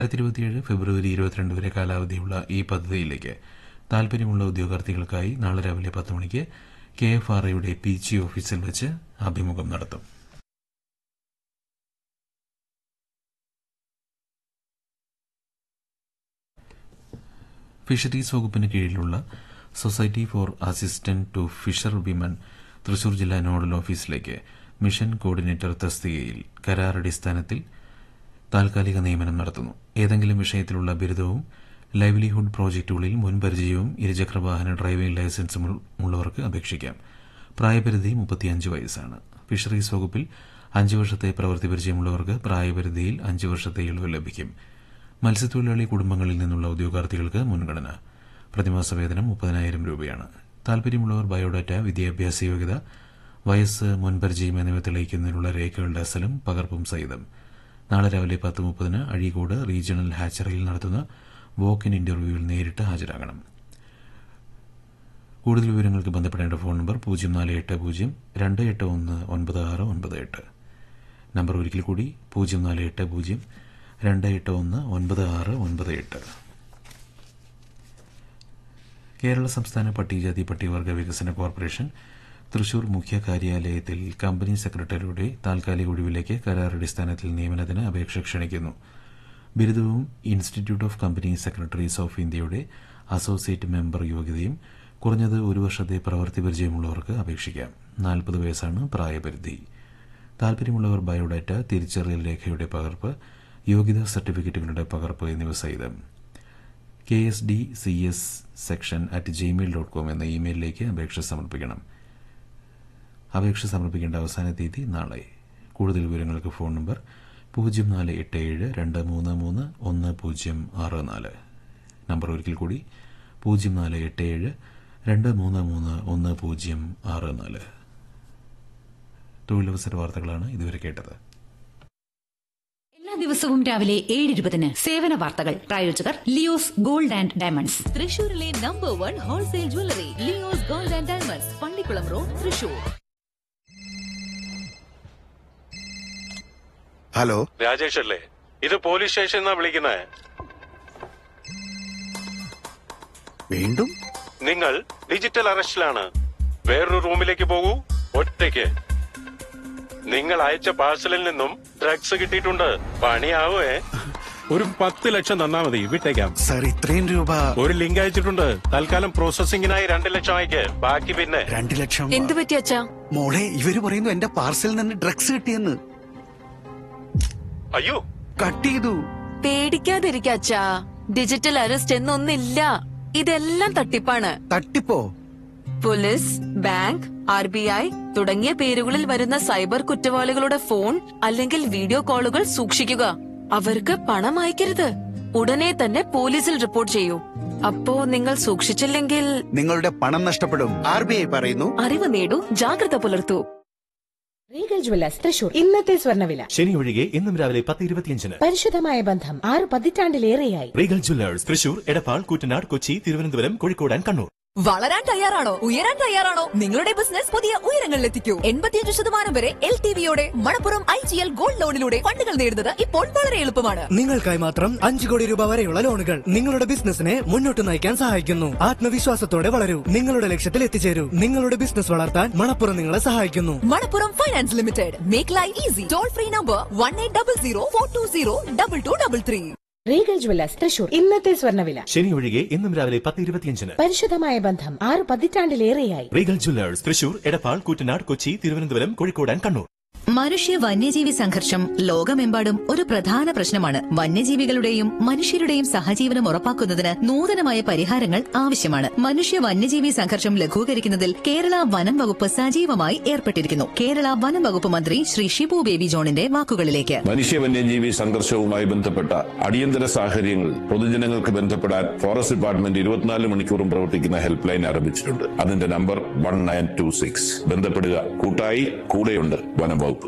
രണ്ടായിരത്തി ഇരുപത്തിയേഴ് ഫെബ്രുവരി ഇരുപത്തിരണ്ട് വരെ കാലാവധിയുള്ള ഈ പദ്ധതിയിലേക്ക് താൽപര്യമുള്ള ഉദ്യോഗാർത്ഥികൾക്കായി നാളെ രാവിലെ പത്ത് മണിക്ക് കെ എഫ് ആർ ഐയുടെ പി ജി ഓഫീസിൽ വെച്ച് അഭിമുഖം നടത്തും ഫിഷറീസ് വകുപ്പിന് കീഴിലുള്ള society for assistant to fisher women Thrissur ജില്ലാ നോഡൽ ഓഫീസിലേക്ക് മിഷൻ കോർഡിനേറ്റർ തസ്തികയിൽ കരാറടിസ്ഥാനത്തിൽ താൽക്കാലിക നിയമനം നടത്തുന്നു ഏതെങ്കിലും വിഷയത്തിലുള്ള ബിരുദവും ലൈവ്ലിഹുഡ് പ്രോജക്റ്റുകളിൽ മുൻപരിചയവും ഇരുചക്രവാഹന ഡ്രൈവിംഗ് ലൈസൻസും ഉള്ളവർക്ക് അപേക്ഷിക്കാം പ്രായപരിധി മുപ്പത്തിയഞ്ച് വയസ്സാണ് ഫിഷറീസ് വകുപ്പിൽ അഞ്ച് വർഷത്തെ പ്രവൃത്തി പരിചയമുള്ളവർക്ക് പ്രായപരിധിയിൽ അഞ്ച് വർഷത്തെ ഇളവ് ലഭിക്കും മത്സ്യത്തൊഴിലാളി കുടുംബങ്ങളിൽ നിന്നുള്ള ഉദ്യോഗാർത്ഥികൾക്ക് മുൻഗണന പ്രതിമാസ വേതനം മുപ്പതിനായിരം രൂപയാണ് താൽപര്യമുള്ളവർ ബയോഡാറ്റ വിദ്യാഭ്യാസ യോഗ്യത വയസ്സ് മുൻപരിചയം എന്നിവ തെളിയിക്കുന്നതിനുള്ള രേഖകളുടെ അസലും പകർപ്പും സഹിതം നാളെ രാവിലെ പത്ത് മുപ്പതിന് അഴീക്കോട് റീജിയണൽ ഹാച്ചറിയിൽ നടത്തുന്ന വോക്ക് ഇൻ ഇന്റർവ്യൂവിൽ നേരിട്ട് ഹാജരാകണം കൂടുതൽ വിവരങ്ങൾക്ക് ബന്ധപ്പെടേണ്ട ഫോൺ നമ്പർ പൂജ്യം നാല് എട്ട് പൂജ്യം രണ്ട് എട്ട് ഒന്ന് ഒൻപത് ആറ് ഒൻപത് എട്ട് നമ്പർ ഒരിക്കൽ കൂടി പൂജ്യം നാല് എട്ട് പൂജ്യം രണ്ട് എട്ട് ഒന്ന് ഒൻപത് ആറ് ഒൻപത് എട്ട് കേരള സംസ്ഥാന പട്ടികജാതി പട്ടികവർഗ വികസന കോർപ്പറേഷൻ തൃശൂർ മുഖ്യ കാര്യാലയത്തിൽ കമ്പനി സെക്രട്ടറിയുടെ താൽക്കാലിക ഒഴിവിലേക്ക് കരാറടിസ്ഥാനത്തിൽ നിയമനത്തിന് അപേക്ഷ ക്ഷണിക്കുന്നു ബിരുദവും institute of company secretaries of ഇന്ത്യയുടെ അസോസിയേറ്റ് മെമ്പർ യോഗ്യതയും കുറഞ്ഞത് ഒരു വർഷത്തെ പ്രവൃത്തി പരിചയമുള്ളവർക്ക് അപേക്ഷിക്കാം നാൽപ്പത് വയസ്സാണ് പ്രായപരിധി താൽപര്യമുള്ളവർ ബയോഡാറ്റ തിരിച്ചറിയൽ രേഖയുടെ പകർപ്പ് യോഗ്യതാ സർട്ടിഫിക്കറ്റുകളുടെ പകർപ്പ് എന്നിവ സഹിതം K S D C S section at Gmail dot com എന്ന ഇമെയിലിലേക്ക് അപേക്ഷ സമർപ്പിക്കണം അപേക്ഷ സമർപ്പിക്കേണ്ട അവസാന തീയതി നാളെ കൂടുതൽ വിവരങ്ങൾക്ക് ഫോൺ നമ്പർ പൂജ്യം നാല് എട്ട് ഏഴ് രണ്ട് മൂന്ന് മൂന്ന് ഒന്ന് പൂജ്യം ആറ് നാല് നമ്പർ ഒരിക്കൽ കൂടി പൂജ്യം നാല് എട്ട് ഏഴ് രണ്ട് മൂന്ന് മൂന്ന് ഒന്ന് പൂജ്യം ആറ് നാല് തൊഴിലവസര വാർത്തകളാണ് ഇതുവരെ കേട്ടത് എല്ലാ ദിവസവും രാവിലെ ഏഴ് ഇരുപതിന് സേവന വാർത്തകൾ പ്രായോജകർ ലിയോസ് ഗോൾഡ് ആൻഡ് ഡയമണ്ട്സ് തൃശൂരിലെ number one wholesale jewellery Leo's Gold and Diamonds Pallikulam road Thrissur hello Rajesh അല്ലേ ഇത് പോലീസ് സ്റ്റേഷൻ എന്നാ വിളിക്കുന്നത് വീണ്ടും നിങ്ങൾ ഡിജിറ്റൽ അറസ്റ്റിലാണ് വേറൊരു റൂമിലേക്ക് പോകൂ ഒറ്റയ്ക്ക് നിങ്ങൾ അയച്ച പാഴ്സലിൽ നിന്നും ഡ്രഗ്സ് കിട്ടിയിട്ടുണ്ട് പണിയാവേ ഒരു പത്ത് ലക്ഷം തന്നാ മതി വിട്ടേക്കാം സാർ ഇത്രയും രൂപ ഒരു ലിങ്ക് അയച്ചിട്ടുണ്ട് തൽക്കാലം പ്രോസസിംഗിനായി രണ്ട് ലക്ഷം അയക്ക് ബാക്കി പിന്നെ രണ്ടു ലക്ഷം എന്തു പറ്റി അച്ഛാ മോളെ ഇവര് പറയുന്നു എന്റെ പാർസലിൽ നിന്ന് ഡ്രഗ്സ് കിട്ടിയെന്ന് അയ്യോ കട്ട് ചെയ്തു പേടിക്കാതിരിക്ക അച്ഛാ ഡിജിറ്റൽ അറസ്റ്റ് എന്നൊന്നില്ല ഇതെല്ലാം തട്ടിപ്പാണ് തട്ടിപ്പോ police bank R B I തുടങ്ങിയ പേരുകളിൽ വരുന്ന സൈബർ കുറ്റവാളികളുടെ ഫോൺ അല്ലെങ്കിൽ വീഡിയോ കോളുകൾ സൂക്ഷിക്കുക അവർക്ക് പണം അയക്കരുത് ഉടനെ തന്നെ പോലീസിൽ റിപ്പോർട്ട് ചെയ്യൂ അപ്പോ നിങ്ങൾ സൂക്ഷിച്ചില്ലെങ്കിൽ നിങ്ങളുടെ പണം നഷ്ടപ്പെടും ആർ ബി ഐ പറയുന്നു അറിവ് നേടൂ ജാഗ്രത പുലർത്തൂ റീഗൽ ജ്വല്ലേഴ്സ് തൃശൂർ ഇന്നത്തെ സ്വർണ്ണവില ശനി ഒഴികെ ഇന്നും രാവിലെ പത്ത് ഇരുപത്തിയഞ്ചിന് പരിശുദ്ധമായ ബന്ധം ആറ് പതിറ്റാണ്ടിലേറെയായി Regal Jewellers Thrissur Edappal Koottanad Kochi Thiruvananthapuram Kozhikode and Kannur വളരാൻ തയ്യാറാണോ ഉയരാൻ തയ്യാറാണോ നിങ്ങളുടെ ബിസിനസ് പുതിയ ഉയരങ്ങളിലെത്തിക്കൂ എൺപത്തിയഞ്ച് ശതമാനം വരെ എൽ ടി വിയോടെ Manappuram I G L gold ലോണിലൂടെ ഫണ്ടുകൾ നേടുന്നത് ഇപ്പോൾ വളരെ എളുപ്പമാണ് നിങ്ങൾക്കായി മാത്രം അഞ്ചു കോടി രൂപ വരെയുള്ള ലോണുകൾ നിങ്ങളുടെ ബിസിനസിനെ മുന്നോട്ട് നയിക്കാൻ സഹായിക്കുന്നു ആത്മവിശ്വാസത്തോടെ വളരൂ നിങ്ങളുടെ ലക്ഷ്യത്തിൽ എത്തിച്ചേരൂ നിങ്ങളുടെ ബിസിനസ് വളർത്താൻ മണപ്പുറം നിങ്ങളെ സഹായിക്കുന്നു Manappuram finance limited make life easy toll free number one eight double zero four two zero double two double three Regal Jewellers Thrissur ഇന്നത്തെ സ്വർണ്ണവില ശനി ഒഴികെ ഇന്നും രാവിലെ പത്ത് ഇരുപത്തിയഞ്ചിന് പരിശുദ്ധമായ ബന്ധം ആറ് പതിറ്റാണ്ടിലേറെയായി Regal Jewellers Thrissur Edappal Koottanad Kochi Thiruvananthapuram Kozhikode and Kannur മനുഷ്യ വന്യജീവി സംഘർഷം ലോകമെമ്പാടും ഒരു പ്രധാന പ്രശ്നമാണ് വന്യജീവികളുടെയും മനുഷ്യരുടെയും സഹജീവനം ഉറപ്പാക്കുന്നതിന് നൂതനമായ പരിഹാരങ്ങൾ ആവശ്യമാണ് മനുഷ്യ വന്യജീവി സംഘർഷം ലഘൂകരിക്കുന്നതിൽ കേരള വനം വകുപ്പ് സജീവമായി ഏർപ്പെട്ടിരിക്കുന്നു കേരള വനം വകുപ്പ് മന്ത്രി ശ്രീ ഷിബു ബേബി ജോണിന്റെ വാക്കുകളിലേക്ക് മനുഷ്യ വന്യജീവി സംഘർഷവുമായി ബന്ധപ്പെട്ട അടിയന്തര സാഹചര്യങ്ങൾ പൊതുജനങ്ങൾക്ക് ബന്ധപ്പെടാൻ ഫോറസ്റ്റ് ഡിപ്പാർട്ട്മെന്റ് ഇരുപത്തിനാല് മണിക്കൂറും പ്രവർത്തിക്കുന്ന ഹെൽപ്പ് ലൈൻ ആരംഭിച്ചിട്ടുണ്ട് അതിന്റെ number one nine two six ബന്ധപ്പെടുക കൂട്ടായി കൂടെയുണ്ട് വനം വകുപ്പ്